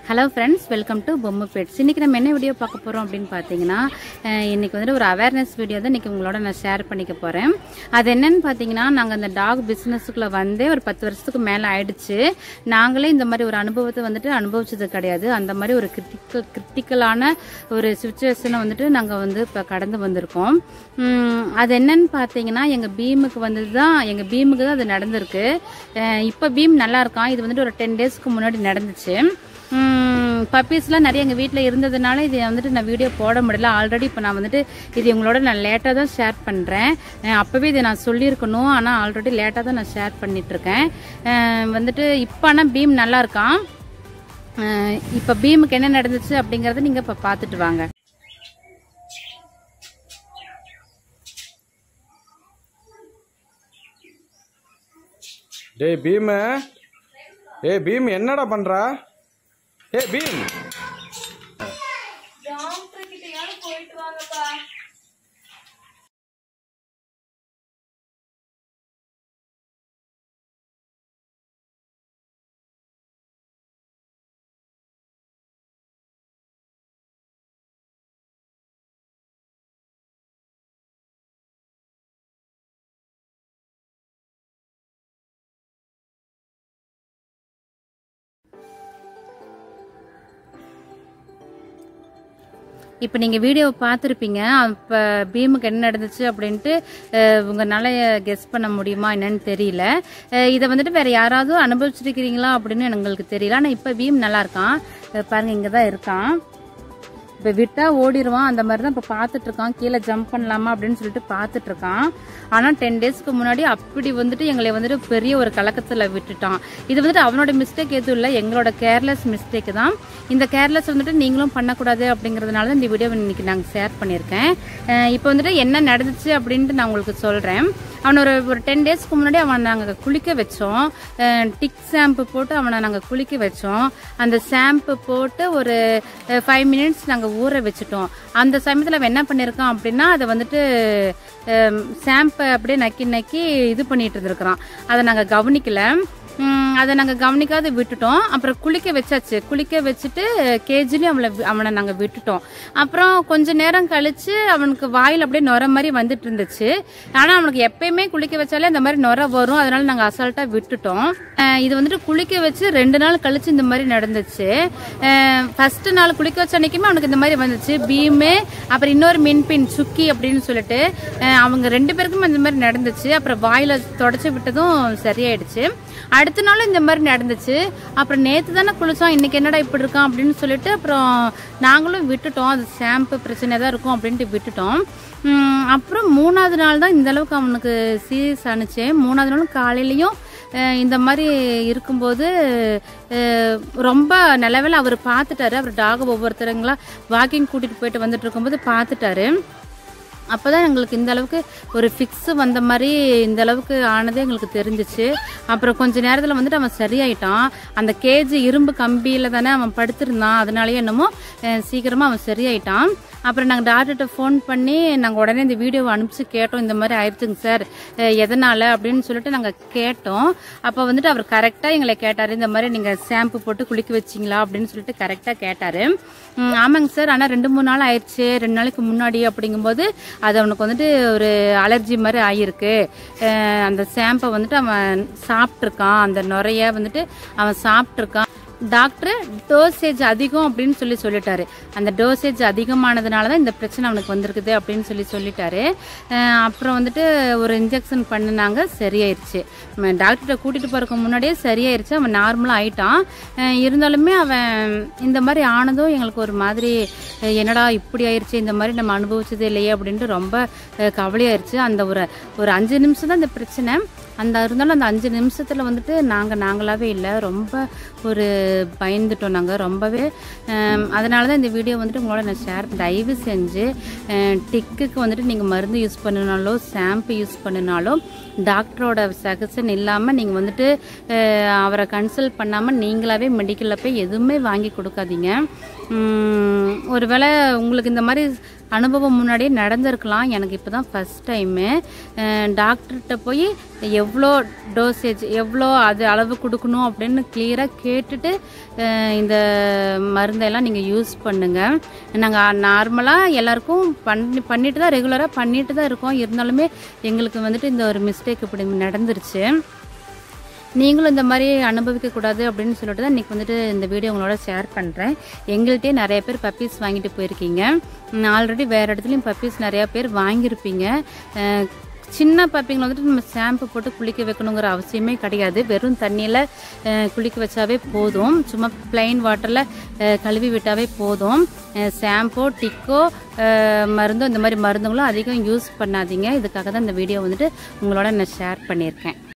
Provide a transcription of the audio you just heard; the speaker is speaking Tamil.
ஹலோ ஃப்ரெண்ட்ஸ் வெல்கம் டு பொம்மை பெட்ஸ் இன்றைக்கி நம்ம என்ன வீடியோ பார்க்க போகிறோம் அப்படின்னு பார்த்தீங்கன்னா அஹ், இன்னைக்கு வந்துட்டு ஒரு அவேர்னஸ் வீடியோ தான் இன்றைக்கி உங்களோட நான் ஷேர் பண்ணிக்க போகிறேன் அது என்னன்னு பார்த்தீங்கன்னா நாங்கள் அந்த டாக் பிஸ்னஸுக்குள்ளே வந்தே ஒரு பத்து வருஷத்துக்கு மேலே ஆயிடுச்சு நாங்களே இந்த மாதிரி ஒரு அனுபவத்தை வந்துட்டு அனுபவிச்சது கிடையாது அந்த மாதிரி ஒரு கிரிட்டிக்கல் கிரிட்டிக்கலான ஒரு சுச்சுவேஷனை வந்துட்டு நாங்கள் வந்து இப்போ கடந்து வந்திருக்கோம் உம், அது என்னன்னு பார்த்தீங்கன்னா எங்கள் பீமுக்கு வந்தது தான் எங்கள் பீமுக்கு தான் அது நடந்திருக்கு அஹ், இப்போ பீம் நல்லா இருக்கான் இது வந்துட்டு ஒரு டென் டேஸ்க்கு முன்னாடி நடந்துச்சு பப்பீஸ்லாம் நிறைய எங்கள் வீட்டில் இருந்ததுனால இதை வந்துட்டு நான் வீடியோ போட முடியல ஆல்ரெடி இப்போ நான் வந்துட்டு இது உங்களோட நான் லேட்டாக தான் ஷேர் பண்ணுறேன் அப்போவே இதை நான் சொல்லியிருக்கணும் ஆனால் ஆல்ரெடி லேட்டாக தான் நான் ஷேர் பண்ணிகிட்ருக்கேன் வந்துட்டு இப்போ ஆனால் பீம் நல்லா இருக்கான் அஹ் இப்போ பீமுக்கு என்ன நடந்துச்சு அப்படிங்கறத நீங்கள் இப்போ பார்த்துட்டு வாங்க டேய் பீம் ஏய் பீம் என்னடா பண்றா ஏய் பீம் இப்போ நீங்கள் வீடியோவை பார்த்துருப்பீங்க இப்போ பீமுக்கு என்ன நடந்துச்சு அப்படின்ட்டு அஹ், உங்களால கெஸ் பண்ண முடியுமா என்னன்னு தெரியல அஹ், இதை வந்துட்டு வேற யாராவது அனுபவிச்சிருக்கிறீங்களா அப்படின்னு எங்களுக்கு தெரியல ஆனால் இப்போ பீம் நல்லா இருக்கான் அஹ், பாருங்க இங்கே தான் இருக்கான் இப்போ விட்டா ஓடிடுவான் அந்த மாதிரி தான் இப்போ பார்த்துட்டு இருக்கான் கீழே ஜம்ப் பண்ணலாமா அப்படின்னு சொல்லிட்டு பார்த்துட்டு இருக்கான் ஆனால் டென் டேஸ்க்கு முன்னாடி அப்படி வந்துட்டு எங்களை வந்துட்டு பெரிய ஒரு கலக்கத்தில் விட்டுட்டான் இது வந்துட்டு அவனோட மிஸ்டேக் எதுவும் இல்லை எங்களோட கேர்லெஸ் மிஸ்டேக் தான் இந்த கேர்லெஸ் வந்துட்டு நீங்களும் பண்ணக்கூடாது அப்படிங்கிறதுனால தான் இந்த வீடியோ இன்னைக்கு நாங்கள் ஷேர் பண்ணியிருக்கேன் அஹ் இப்போ வந்துட்டு என்ன நடந்துச்சு அப்படின்ட்டு நான் உங்களுக்கு சொல்கிறேன் அவனை ஒரு ஒரு டென் டேஸ்க்கு முன்னாடி அவனை நாங்கள் குளிக்க வச்சோம் டிக் ஷாம்பு போட்டு அவனை நாங்கள் குளிக்க வச்சோம் அந்த ஷாம்பு போட்டு ஒரு ஃபைவ் மினிட்ஸ் நாங்கள் ஊற வச்சுட்டோம் அந்த சமயத்தில் அவன் என்ன பண்ணியிருக்கான் அப்படின்னா அதை வந்துட்டு ஷாம்பை அப்படியே நக்கி நக்கி இது பண்ணிட்டு இருந்திருக்கிறான் அதை நாங்கள் கவனிக்கல உம், அதை நாங்கள் கவனிக்காத விட்டுட்டோம் அப்புறம் குளிக்க வச்சாச்சு குளிக்க வச்சுட்டு கேஜிலையும் அவளை வி- அவனை நாங்கள் விட்டுட்டோம் அப்புறம் கொஞ்ச நேரம் கழிச்சு அவனுக்கு வாயில் அப்படியே நுர மாதிரி வந்துட்டு இருந்துச்சு ஆனால் அவனுக்கு எப்பயுமே குளிக்க வச்சாலே அந்த மாதிரி நுர வரும் அதனால நாங்கள் அசால்ட்டாக விட்டுட்டோம் அஹ் இது வந்துட்டு குளிக்க வச்சு ரெண்டு நாள் கழிச்சு இந்த மாதிரி நடந்துச்சு ஃபர்ஸ்ட் நாள் குளிக்க வச்ச அன்னைக்குமே அவனுக்கு இந்த மாதிரி வந்துச்சு பீமு அப்புறம் இன்னொரு மின்பின் சுக்கி அப்படின்னு சொல்லிட்டு அஹ் அவங்க ரெண்டு பேருக்குமே இந்த மாதிரி நடந்துச்சு அப்புறம் வாயில தொடச்சி விட்டதும் சரியாயிடுச்சு அடுத்த நாளும் இந்த மாதிரி நடந்துச்சு அப்புறம் நேற்று தானே குளிச்சோம் இன்னைக்கு என்னடா இப்படி இருக்கான் அப்படின்னு சொல்லிட்டு அப்புறம் நாங்களும் விட்டுட்டோம் அது ஷாம்பு பிரச்சனை தான் இருக்கும் அப்படின்ட்டு விட்டுட்டோம் உம், அப்புறம் மூணாவது நாள் தான் இந்த அளவுக்கு அவனுக்கு சீரியஸ் ஆனுச்சு மூணாவது நாளும் காலையிலயும் அஹ், இந்த மாதிரி இருக்கும்போது அஹ், ரொம்ப நல்லவேளை அவர் பார்த்துட்டாரு அவர் டாக ஒவ்வொருத்தருங்களா வாக்கிங் கூட்டிட்டு போயிட்டு வந்துட்டு இருக்கும்போது பார்த்துட்டாரு அப்பதான் எங்களுக்கு இந்த அளவுக்கு ஒரு ஃபிக்ஸ் வந்த மாதிரி இந்த அளவுக்கு ஆனதே எங்களுக்கு தெரிஞ்சிச்சு அப்புறம் கொஞ்ச நேரத்தில் வந்துட்டு அவன் சரியாயிட்டான் அந்த கேஜி இரும்பு கம்பியில் தானே அவன் படுத்திருந்தான் அதனாலயே என்னமோ அஹ், சீக்கிரமா அவன் சரியாயிட்டான் அப்புறம் நாங்கள் டாக்டர்கிட்ட ஃபோன் பண்ணி நாங்கள் உடனே இந்த வீடியோவை அனுப்பிச்சு கேட்டோம் இந்த மாதிரி ஆயிடுச்சுங்க சார் அஹ், எதனால அப்படின்னு சொல்லிட்டு நாங்கள் கேட்டோம் அப்போ வந்துட்டு அவர் கரெக்டாக எங்களை கேட்டார் இந்த மாதிரி நீங்கள் ஷாம்பு போட்டு குளிக்க வச்சிங்களா அப்படின்னு சொல்லிட்டு கரெக்டாக கேட்டார் ஆமாங்க சார் ஆனால் ரெண்டு மூணு நாள் ஆயிடுச்சு ரெண்டு நாளைக்கு முன்னாடி அப்படிங்கும்போது அது அவனுக்கு வந்துட்டு ஒரு அலர்ஜி மாதிரி ஆகியிருக்கு அஹ், அந்த ஷாம்பை வந்துட்டு அவன் சாப்பிட்ருக்கான் அந்த நுரைய வந்துட்டு அவன் சாப்பிட்ருக்கான் டாக்டர் டோசேஜ் அதிகம் அப்படின்னு சொல்லி சொல்லிட்டாரு அந்த டோசேஜ் அதிகமானதுனால தான் இந்த பிரச்சனை அவனுக்கு வந்திருக்குது அப்படின்னு சொல்லி சொல்லிட்டாரு அஹ் அப்புறம் வந்துட்டு ஒரு இன்ஜெக்ஷன் பண்ணினாங்க சரியாயிருச்சு ம, டாக்டர்கிட்ட கூட்டிட்டு போறதுக்கு முன்னாடியே சரியாயிருச்சு அவன் நார்மலாக ஆயிட்டான் அஹ் இருந்தாலுமே அவன் இந்த மாதிரி ஆனதும் எங்களுக்கு ஒரு மாதிரி அஹ் என்னடா இப்படி ஆயிருச்சு இந்த மாதிரி நம்ம அனுபவிச்சதே இல்லையே அப்படின்ட்டு ரொம்ப அஹ் கவலையாயிருச்சு அந்த ஒரு ஒரு அஞ்சு நிமிஷம் தான் இந்த பிரச்சனை அந்த இருந்தாலும் அந்த அஞ்சு நிமிஷத்தில் வந்துட்டு நாங்கள் நாங்களாவே இல்லை ரொம்ப ஒரு பயந்துட்டோம் நாங்கள் ரொம்பவே ஹம், அதனால தான் இந்த வீடியோ வந்துட்டு உங்களோட நான் ஷேர் தயவு செஞ்சு அஹ், டிக்குக்கு வந்துட்டு நீங்கள் மருந்து யூஸ் பண்ணினாலோ ஷாம்பு யூஸ் பண்ணினாலோ டாக்டரோட சஜஷன் இல்லாமல் நீங்கள் வந்துட்டு அஹ், அவரை கன்சல்ட் பண்ணாமல் நீங்களாவே மெடிக்கலில் போய் எதுவுமே வாங்கி கொடுக்காதீங்க உம், ஒருவேளை உங்களுக்கு இந்த மாதிரி அனுபவம் முன்னாடியே நடந்திருக்கலாம் எனக்கு இப்போ தான் ஃபஸ்ட் டைமு டாக்டர்கிட்ட போய் எவ்வளோ டோசேஜ் எவ்வளோ அது அளவு கொடுக்கணும் அப்படின்னு கிளியராக கேட்டுட்டு அஹ், இந்த மருந்தெல்லாம் நீங்கள் யூஸ் பண்ணுங்கள் நாங்கள் நார்மலாக எல்லாருக்கும் பண்ணி பண்ணிட்டு தான் ரெகுலராக பண்ணிட்டு தான் இருக்கோம் இருந்தாலுமே எங்களுக்கு வந்துட்டு இந்த ஒரு மிஸ்டேக் இப்படி நடந்துருச்சு நீங்களும் இந்த மாதிரி அனுபவிக்கக்கூடாது அப்படின்னு சொல்லிட்டு தான் இன்றைக்கி வந்துட்டு இந்த வீடியோ உங்களோட ஷேர் பண்ணுறேன் எங்கள்கிட்டே நிறைய பேர் பப்பீஸ் வாங்கிட்டு போயிருக்கீங்க ஆல்ரெடி வேறு இடத்துலையும் பப்பீஸ் நிறையா பேர் வாங்கியிருப்பீங்க அஹ், சின்ன பப்பிங்களை வந்துட்டு நம்ம ஷாம்பு போட்டு குளிக்க வைக்கணுங்கிற அவசியமே கிடையாது வெறும் தண்ணியில் குளிக்க வச்சாவே போதும் சும்மா ப்ளைன் வாட்டரில் கழுவி விட்டாவே போதும் ஷாம்போ டிக்கோ மருந்தோ இந்த மாதிரி மருந்துங்களும் அதிகம் யூஸ் பண்ணாதீங்க இதுக்காக தான் இந்த வீடியோ வந்துட்டு உங்களோட நான் ஷேர் பண்ணியிருக்கேன்